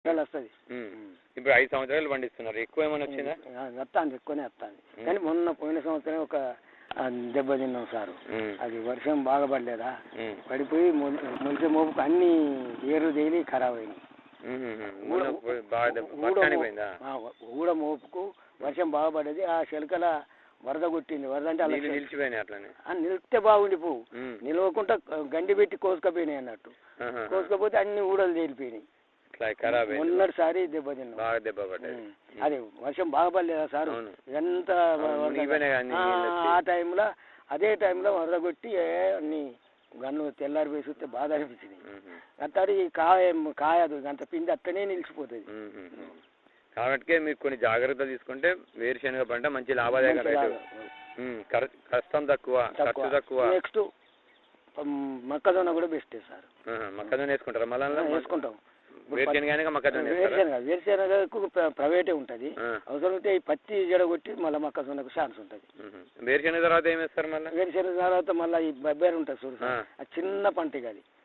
ఎకరాలు వస్తుంది ఉమ్. ఇప్పుడు ఐదు సంవత్సరాలు పండిస్తున్నారు ఎక్కువ ఏమైనా వచ్చిందా వస్తాను ఎక్కువనే వస్తాను కానీ మొన్న పోయిన సంవత్సరం ఒక ఆ, దెబ్బ తిన్నాం సారు ఉమ్. అది వర్షం బాగా పడలేదా ఉమ్. పడిపోయి మొలిసే మోపుకు అన్ని ఏరు తేలి ఖరాబ్ అయినాయి ఉమ్, ఉమ్, ఉమ్. మొన్న పోయి బాగా దెబ్బ ఊడ పక్షానికి మో- పోయిందా ఆ, ఊడ మోపుకు వర్షం బాగా పడ్డది ఆ శిలకల వరద కొట్టింది వరద అంటే అలా నీళ్ళు నిలిచిపోయినాయి అట్లనే ఆ, నిలిస్తే బాగుండి పువ్వు ఉమ్. నిలవకుండా గండి పెట్టి కోసుకపోయినాయి అన్నట్టు ఆహా. కోసుకపోతే అన్ని ఊడలు తేలిపోయినాయి ఇట్లా ఖరాబ్ అయింది మొన్నటిసారి దెబ్బతిన్నాం బాగా దెబ్బ పడ్డది ఉమ్. అది వర్షం బాగా పడలేదా సారు అవును. ఎంత అవును, మునిగిపోయినాయి అన్ని నీళ్ళు వచ్చి. ఆ టైంలో అదే టైంలో వరద కొట్టి ఏ అన్ని గన్ను తెల్లారి వేసి వస్తే బాధ అనిపించింది ఉమ్, అత్తడి కాయ కాయదు అంత పిండి అట్టనే నిలిచిపోతుంది ఉమ్, ఉమ్, ఉమ్. కాబట్టి మీరు కొన్ని జాగ్రత్తలు తీసుకుంటే వేరుశనగ పంట మంచి లాభదాయక రైతు ఉమ్, ఖర్- కష్టం తక్కువ ఖర్చు తక్కువ నెక్స్ట్ మొక్కజొన్న కూడా బెస్ట్ సార్ ఆహా, మొక్కజొన్న వేసుకుంటారా మళ్ళా వేసుకుంటాం వేరుశనగ మొక్కజొన్న వేస్తారా వేరుశనగ వేరుశనగకు ప్ర- ప్రైవేటే ఉంటుంది ఆ. అవసరమైతే ఈ పత్తి జడగొట్టి మళ్ళీ మొక్కజొన్నకు ఛాన్స్ ఉంటుంది ఉహు. వేరుశనగ తర్వాత ఏం వేస్తారు మళ్ళీ వేరుశనగ తర్వాత మళ్ళీ ఈ బొబ్బేరు ఉంటుంది చూడు సార్ ఆ. ఆ చిన్న పంట ఇక అది